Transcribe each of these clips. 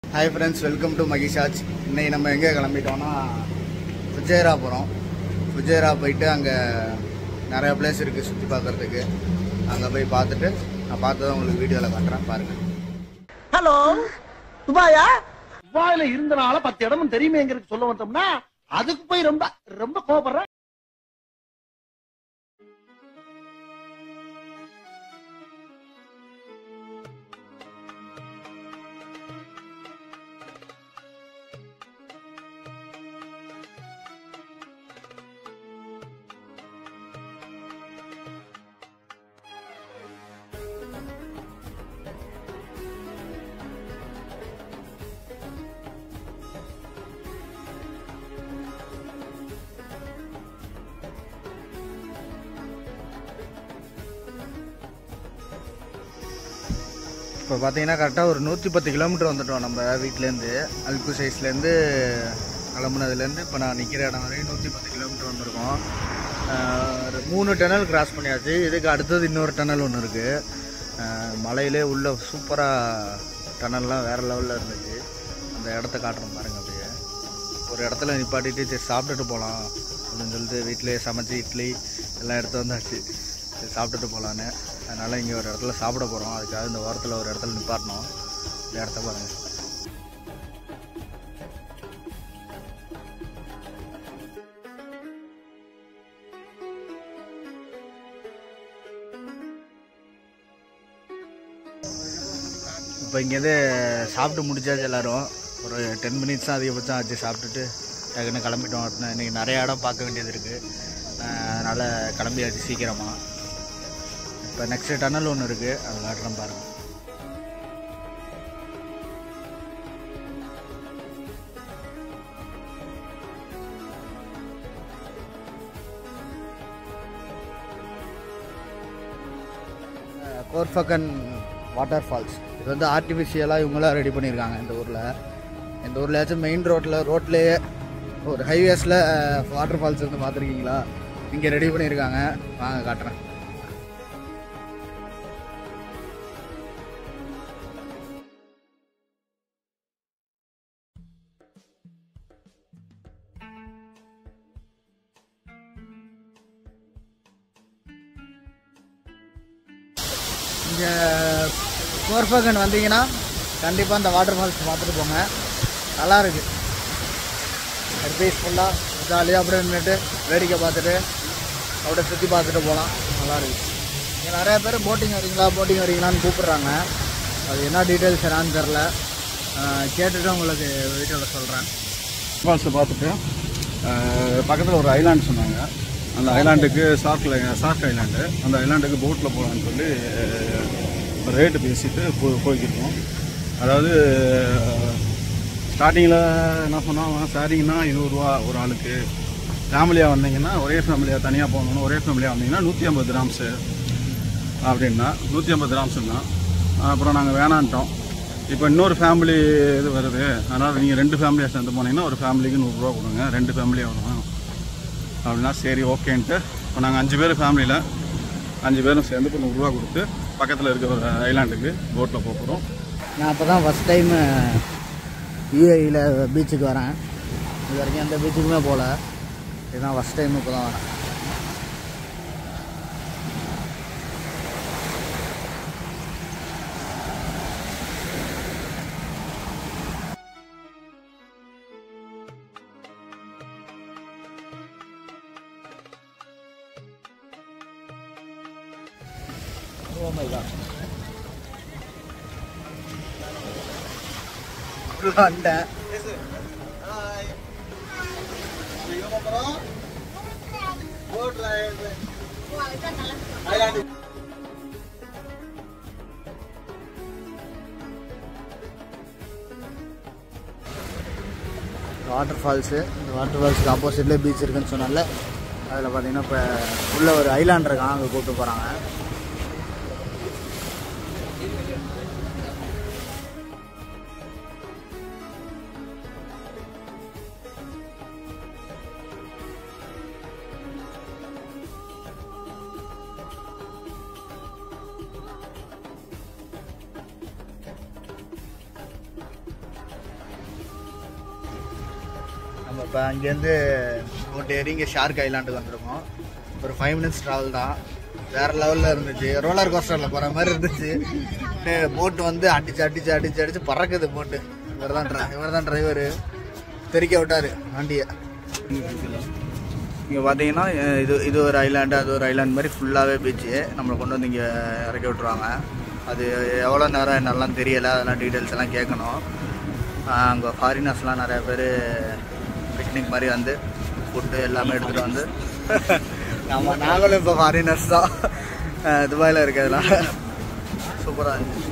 Hi friends welcome to Mahishaj இன்னைக்கு நம்ம எங்கே கிளம்பிட்டோம்னா ஃபுஜேரா போகிறோம் ஃபுஜேரா போயிட்டு அங்கே நிறைய பிளேஸ் இருக்குது சுற்றி பார்க்குறதுக்கு அங்கே போய் பார்த்துட்டு நான் பார்த்ததை உங்களுக்கு வீடியோவில் காட்டுறேன் பாருங்கள் ஹலோ துபாயா துபாயில இருந்தனால பத்து இடமும் தெரியுமேங்கிறது சொல்ல வந்தோம்னா அதுக்கு போய் ரொம்ப ரொம்ப கோபப்படுற இப்போ பார்த்தீங்கன்னா கரெக்டாக ஒரு நூற்றி பத்து கிலோமீட்டர் வந்துட்டோம் நம்ம வீட்டிலேருந்து அல்கு சைஸ்லேருந்து கிளம்புனதுலேருந்து இப்போ நான் நிற்கிற இடம் வரையும் நூற்றி பத்து கிலோமீட்டர் வந்திருக்கோம் ஆஹ் ஒரு மூணு டனல் கிராஸ் பண்ணியாச்சு இதுக்கு அடுத்தது இன்னொரு டனல் ஒன்று இருக்குது மலையிலே உள்ள சூப்பராக டனல்லாம் வேறு லெவலில் இருந்துச்சு அந்த இடத்த காட்டுறோம் பாருங்க அப்படியே ஒரு இடத்துல நிப்பாட்டிட்டு சரி சாப்பிட்டுட்டு போகலாம் அப்படின்னு சொல்லிட்டு வீட்டிலேயே சமைச்சு இட்லி எல்லாம் எடுத்து வந்தாச்சு சரி சாப்பிட்டுட்டு போகலான்னு அதனால் இங்கே ஒரு இடத்துல சாப்பிட போகிறோம் அதுக்காக இந்த வாரத்தில் ஒரு இடத்துல நிப்பாட்டணும் இந்த இடத்த பாருங்கள் இப்போ இங்கேருந்து சாப்பிட்டு முடிச்சாச்சு எல்லாரும் ஒரு டென் மினிட்ஸ் தான் அதிகபட்சம் ஆச்சு சாப்பிட்டுட்டு டக்குன்னு கிளம்பிட்டோம் அப்படின்னா இன்றைக்கி நிறைய இடம் பார்க்க வேண்டியது இருக்குது அதனால் கிளம்பியாச்சு சீக்கிரமாக இப்போ நெக்ஸ்ட் டனல் ஒன்று இருக்குது அதை காட்டுறேன் பாருங்கள் கோர்ஃபகன் வாட்டர் ஃபால்ஸ் இது வந்து ஆர்டிஃபிஷியலாக இவங்களாம் ரெடி பண்ணியிருக்காங்க இந்த ஊரில் இந்த ஊர்லயாச்சும் மெயின் ரோட்டில் ரோட்லேயே ஒரு ஹைவேஸில் வாட்டர் ஃபால்ஸ் வந்து பார்த்துருக்கீங்களா இங்கே ரெடி பண்ணியிருக்காங்க வாங்க காட்டுறேன் இங்கே கோர்ஃபகன் வந்தீங்கன்னா கண்டிப்பாக இந்த வாட்டர் ஃபால்ஸ் பார்த்துட்டு போங்க நல்லா இருக்கு பீஸ்ஃபுல்லாக ஜாலியாக அப்படியே நின்றுட்டு வேடிக்கை பார்த்துட்டு அப்படியே சுற்றி பார்த்துட்டு போகலாம் நல்லா இருக்கு இங்கே நிறைய பேர் போட்டிங் வரீங்களா போட்டிங் வரீங்களான்னு கூப்பிட்றாங்க அது என்ன டீட்டெயில்ஸ் என்னான்னு தெரில கேட்டுட்டு உங்களுக்கு வீடியோவில் சொல்கிறேன் ஃபால்ஸை பார்த்துட்டு பக்கத்தில் ஒரு ஐலாண்ட் சொன்னாங்க அந்த ஐலாண்டுக்கு சார்க்கில் சார்க் ஐலாண்டு அந்த ஐலாண்டுக்கு போட்டில் போகலான்னு சொல்லி ரேட்டு பேசிட்டு போ போய்க்கிருக்கோம் அதாவது ஸ்டார்டிங்கில் என்ன சொன்னாங்க சாரிங்கன்னா இருபதுரூவா ஒரு ஆளுக்கு ஃபேமிலியாக வந்தீங்கன்னா ஒரே ஃபேமிலியாக தனியாக போகணுன்னு ஒரே ஃபேமிலியாக வந்தீங்கன்னா நூற்றி ஐம்பது கிராம்ஸு அப்படின்னா நூற்றி ஐம்பது கிராம்ஸ்னா அப்புறம் நாங்கள் வேணான்ட்டோம் இப்போ இன்னொரு ஃபேமிலி இது வருது அதனால் நீங்கள் ரெண்டு ஃபேமிலியாக சேர்ந்து போனீங்கன்னா ஒரு ஃபேமிலிக்கு நூறுரூவா கொடுங்க ரெண்டு ஃபேமிலியாக வரும் அப்படின்னா சரி ஓகேன்ட்டு இப்போ நாங்கள் அஞ்சு பேர் ஃபேமிலியில் அஞ்சு பேரும் சேர்ந்து இப்போ நூறுரூவா கொடுத்து பக்கத்தில் இருக்க ஒரு ஐலாண்டுக்கு போட்டில் போக போகிறோம் நான் அப்போ தான் ஃபஸ்ட் டைம் யூஏயில் பீச்சுக்கு வரேன் இது வரைக்கும் எந்த பீச்சுக்குமே போகல இதுதான் ஃபஸ்ட் டைம் இப்போ தான் வரேன் Oh my god. வந்துட்டேன் வாட்டர் ஃபால்ஸு இந்த வாட்டர் ஃபால்ஸுக்கு ஆப்போசிட்லேயே பீச் இருக்குன்னு சொன்னால அதில் பார்த்தீங்கன்னா இப்போ உள்ள ஒரு ஐலாண்ட் இருக்கான் அங்கே கூப்பிட்டு போகிறாங்க நம்ம இப்போ அங்கேருந்து போட் ஏறி இங்கே ஷார்க் ஐலாண்டுக்கு வந்திருக்கோம் ஒரு ஃபைவ் மினிட்ஸ் ட்ராவல் தான் வேற லெவலில் இருந்துச்சு ரோலர் கோஸ்டரில் போகிற மாதிரி இருந்துச்சு போட்டு வந்து அடிச்சு அடிச்சு அடிச்சு அடிச்சு பறக்குது போட்டு இவர் தான் ட்ரை இவர் தான் டிரைவரு தெறிக்க விட்டாரு வண்டியை இங்கே பார்த்தீங்கன்னா அஹ் இது இது ஒரு ஐலாண்டு அது ஒரு ஐலாண்ட் மாதிரி ஃபுல்லாகவே பீச்சு நம்மளை கொண்டு வந்து இங்கே இறக்கி விட்ருவாங்க அது எவ்வளோ நேரம் என்னெல்லாம் தெரியலை அதெல்லாம் டீட்டெயில்ஸ் எல்லாம் கேட்கணும் அங்கே ஃபாரினர்ஸ்லாம் நிறையா பேர் பிக்னிக் மாதிரி வந்து ஃபுட்டு எல்லாமே எடுத்துகிட்டு வந்து நம்ம நாங்களும் இப்போ ஃபாரினர்ஸ் தான் அஹ் துபாயில் இருக்கிறதுனால சூப்பராக இருந்துச்சு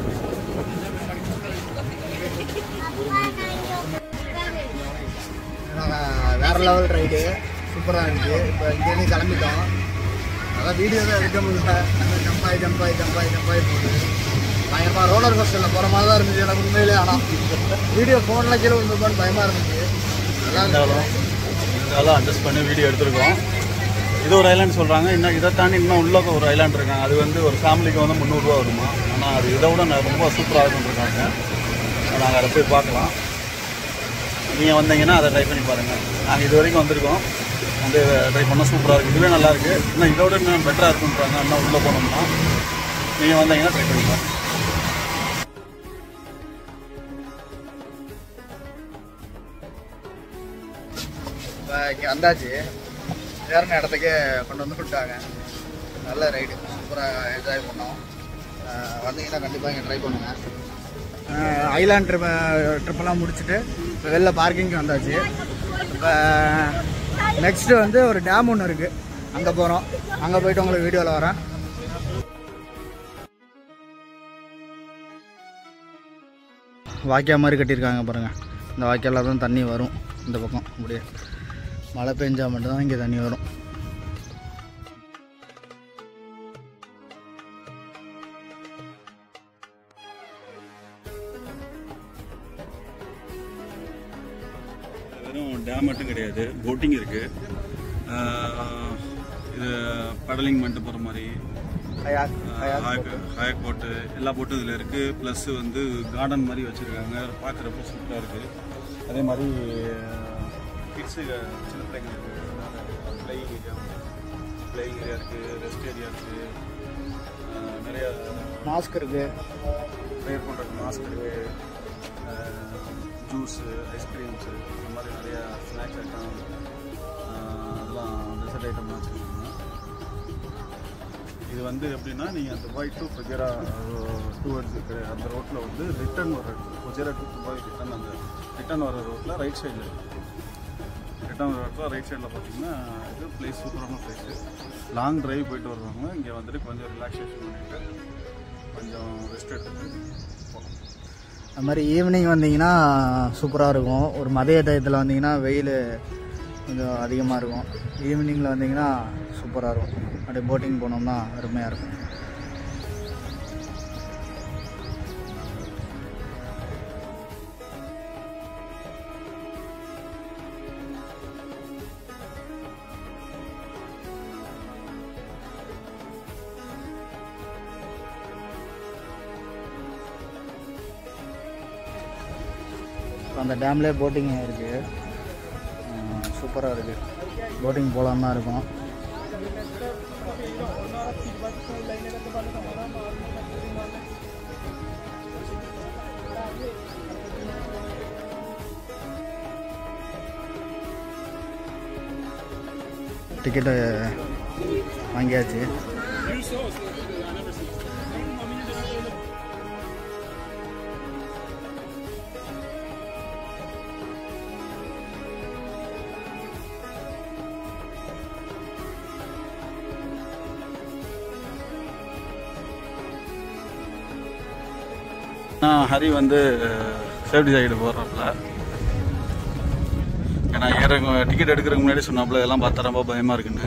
ஆஹ் வேற லெவல் ரைடு சூப்பராக இருந்துச்சு இப்போ இங்கேருந்து கிளம்பிட்டோம் அதான் வீடியோ தான் எடுக்க முடியல ஜம்ப் ஆகி ஜம்ப் ஆகி ஜம்ப் ஆகி ஜம்ப் ஆகி போகுது பயங்கரமாக ரோலர் கோஸ்டரில் போகிற மாதிரி தான் இருந்துச்சு எனக்கு உண்மையிலே ஆனால் வீடியோ ஃபோனில் கீழே விழுந்துருப்பான்னு பயமாக இருந்துச்சு நல்லா இருந்தாலும் இருந்தாலும் அட்ஜஸ்ட் பண்ணி வீடியோ எடுத்திருக்கோம் இது ஒரு ஐலாண்ட் சொல்கிறாங்க இன்னும் இதை தாண்டி இன்னும் உள்ள ஒரு ஐலாண்ட் இருக்காங்க அது வந்து ஒரு ஃபேமிலிக்கு வந்து முந்நூறுரூவா வருமா ஆனால் அது இதை விட நான் ரொம்ப சூப்பராக இருக்குன்றிருக்காங்க நாங்கள் அதை போய் பார்க்கலாம் நீங்கள் வந்தீங்கன்னா அதை ட்ரை பண்ணி பாருங்கள் நாங்கள் இது வரைக்கும் வந்திருக்கோம் வந்து ட்ரை பண்ணால் சூப்பராக இருக்குது இதுவே நல்லா இருக்குது இன்னும் இதை விட இன்னும் பெட்டராக இருக்குன்றாங்க இன்னும் உள்ளே போனோம்னா நீங்கள் வந்தீங்கன்னா ட்ரை பண்ணி பாருங்க இப்போ இங்கே வந்தாச்சு ஏறின இடத்துக்கு கொண்டு வந்து விட்டாங்க நல்ல ரைடு சூப்பராக என்ஜாய் பண்ணோம் அஹ் வந்தீங்கன்னா கண்டிப்பாக இங்கே ட்ரை பண்ணுங்கள் ஐலாண்ட் ட்ரிப் ட்ரிப்பெல்லாம் முடிச்சுட்டு இப்போ வெளில பார்க்கிங்க்கு வந்தாச்சு இப்போ நெக்ஸ்ட்டு வந்து ஒரு டேம் ஒன்று இருக்குது அங்கே போகிறோம் அங்கே போயிட்டு உங்களுக்கு வீடியோவில் வரேன் வாய்க்கா மாதிரி கட்டியிருக்காங்க பாருங்கள் இந்த வாய்க்கால தான் தண்ணி வரும் இந்த பக்கம் அப்படியே மழை பெஞ்சா மட்டும்தான் இங்கே தண்ணி வரும் வெறும் டேம் மட்டும் கிடையாது போட்டிங் இருக்கு ஆஹ் இது படலிங் பண்ணிட்டு போகிற மாதிரி ஹாயக் போட்டு எல்லா போட்டும் இதில் இருக்கு ப்ளஸ் வந்து கார்டன் மாதிரி வச்சுருக்காங்க பார்க்குறப்ப சூப்பராக இருக்கு அதே மாதிரி கிட்ஸு சின்ன பிள்ளைங்களுக்கு பிளேயிங் ஏரியா பிளேயிங் ஏரியா இருக்கு ரெஸ்ட் ஏரியா இருக்கு ஆஹ் நிறைய மாஸ்க் இருக்குது ப்ரேயர் பண்ணுறதுக்கு மாஸ்க் இருக்கு ஜூஸு ஐஸ்கிரீம்ஸு இந்த மாதிரி நிறைய ஸ்நாக்ஸ் ஐட்டம் அதெல்லாம் டெசர்ட் ஐட்டம்லாம் வச்சுருக்காங்க இது வந்து எப்படின்னா நீங்கள் துபாய் டு ஃபுஜரா டூவர்ட்ஸ் இருக்கிற அந்த ரோட்டில் வந்து ரிட்டர்ன் வர ஃபுஜரா டு துபாய் ரிட்டர்ன் அந்த ரிட்டர்ன் வர ரோட்டில் ரைட் சைடில் ரிட்டர்ன் வர ரோட்டில் ரைட் சைடில் பார்த்தீங்கன்னா இது பிளேஸ் சூப்பரான பிளேஸு லாங் டிரைவ் போயிட்டு வருவாங்க இங்கே வந்துட்டு கொஞ்சம் ரிலாக்ஸேஷன் பண்ணிட்டு கொஞ்சம் ரெஸ்ட் எடுத்துட்டு போகலாம் அது மாதிரி ஈவினிங் வந்தீங்கன்னா சூப்பராக இருக்கும் ஒரு மதிய டயத்தில் வந்தீங்கன்னா வெயில் கொஞ்சம் அதிகமாக இருக்கும் ஈவினிங்கில் வந்தீங்கன்னா சூப்பராக இருக்கும் அப்படியே போட்டிங் போனோம்னா அருமையாக இருக்கும் இப்போ அந்த டேம்லேயே போட்டிங் இருக்குது சூப்பராக இருக்குது போட்டிங் போகலான்னு தான் இருக்கும் டிக்கெட்டு வாங்கியாச்சு நான் ஹரி வந்து சேஃப்டி சைடு போடுறாப்புல ஏன்னா ஏற டிக்கெட் எடுக்கிறதுக்கு முன்னாடி சொன்னாப்புல இதெல்லாம் பார்த்தா ரொம்ப பயமாக இருக்குன்னு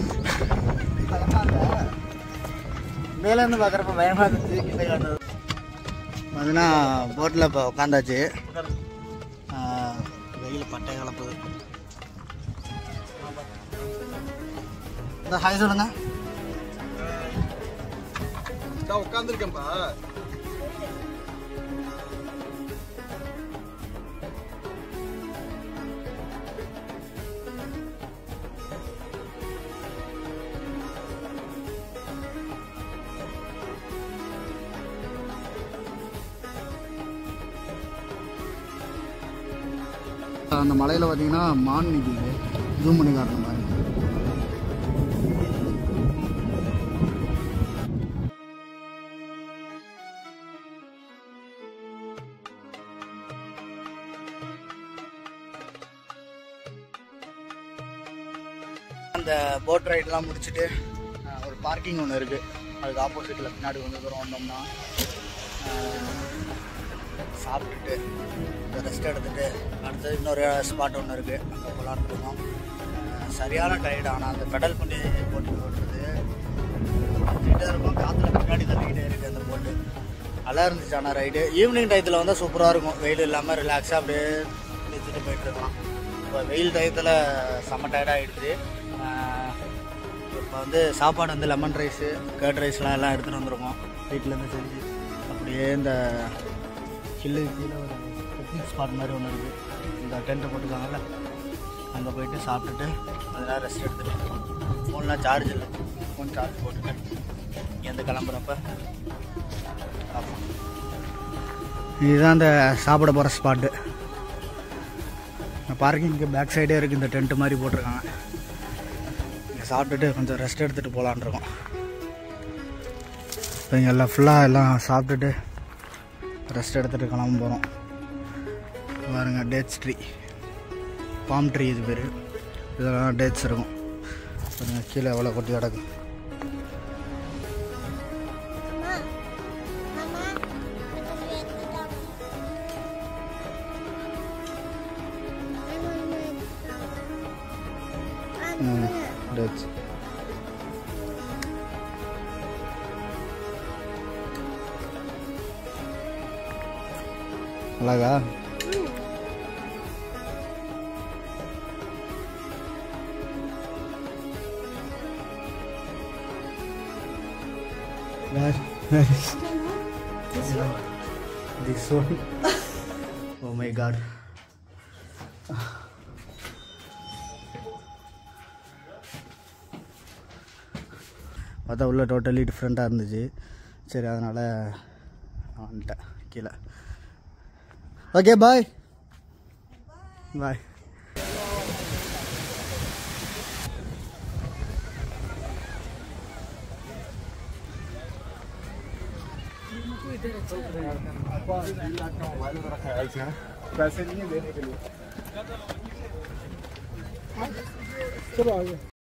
மேலேருந்து பார்க்குறப்ப பயமாக இருந்துச்சு கிட்ட காட்டுறது பார்த்தீங்கன்னா போட்டில் இப்போ உட்காந்தாச்சு வெயில் பட்டை கலப்புது இந்த ஹாய் சொல்லுங்க உட்காந்துருக்கேன்ப்பா அந்த மலையில் பார்த்தீங்கன்னா மான் நிற்கிது ஜூம் பண்ணி காட்டுற மாதிரி அந்த போட் ரைட்லாம் முடிச்சுட்டு அஹ், ஒரு பார்க்கிங் ஒன்று இருக்குது அதுக்கு ஆப்போசிட்டில் பின்னாடி கொஞ்சம் தூரம் வந்தோம்னா அஹ், சாப்பிட்டுட்டு ரெஸ்ட் எடுத்துட்டு அடுத்தது இன்னொரு ஸ்பாட் ஒன்று இருக்குது அங்கே போகலான்னு இருக்கோம் அஹ், சரியான டயர்டு ஆனால் அந்த பெடல் பண்ணி போட்டு ஓட்டுறது தள்ளிட்டே இருக்கும் காற்றுல பின்னாடி தள்ளிக்கிட்டே இருக்குது அந்த போட்டு நல்லா இருந்துச்சு ஆனால் ரைடு ஈவினிங் டயத்தில் வந்தால் சூப்பராக இருக்கும் வெயில் இல்லாமல் ரிலாக்ஸாக அப்படியே நிறுத்திட்டு போயிட்டு இருக்கலாம் இப்போ வெயில் டயத்தில் செம்ம டயர்ட் ஆகிடுது இப்போ வந்து சாப்பாடு வந்து லெமன் ரைஸு கர்ட் ரைஸ்லாம் எல்லாம் எடுத்துகிட்டு வந்துருக்கோம் வீட்டிலேருந்து செஞ்சு அப்படியே இந்த ஹில்லு கீழே ஒரு பிக்னிக் ஸ்பாட் மாதிரி ஒன்று இருக்குது இந்த டென்ட்டு போட்டுருக்காங்கல்ல அங்கே போயிட்டு சாப்பிட்டுட்டு அதெல்லாம் ரெஸ்ட் எடுத்துகிட்டு ஃபோன்லாம் சார்ஜ் இல்லை ஃபோன் சார்ஜ் போட்டுட்டு இங்கேருந்து கிளம்புறப்ப ஆமாம் இதுதான் அந்த சாப்பிட போகிற ஸ்பாட்டு பார்க்கிங்க்கு பேக் சைடே இருக்குது இந்த டென்ட் மாதிரி போட்டிருக்காங்க இங்கே சாப்பிட்டுட்டு கொஞ்சம் ரெஸ்ட் எடுத்துகிட்டு போகலான் இருக்கோம் இப்போ இங்கே எல்லாம் ஃபுல்லாக எல்லாம் சாப்பிட்டுட்டு ரெஸ்ட் எடுத்துகிட்டு கிளம்ப போகிறோம் பாருங்க டேட்ஸ் ட்ரீ பாம் ட்ரீ இது பேர் இதெல்லாம் டேட்ஸ் இருக்கும் பாருங்க கீழே எவ்வளோ கொட்டி கிடக்கு டேட்ஸ் அழகா Where? Where is this one? Oh my god. பார்த்தா உள்ள டோட்டலி டிஃப்ரெண்ட்டாக இருந்துச்சு சரி அதனால் வந்துட்டேன் கீழே ஓகே பாய் பாய் पैसे नहीं है देने के लिए चलो आगे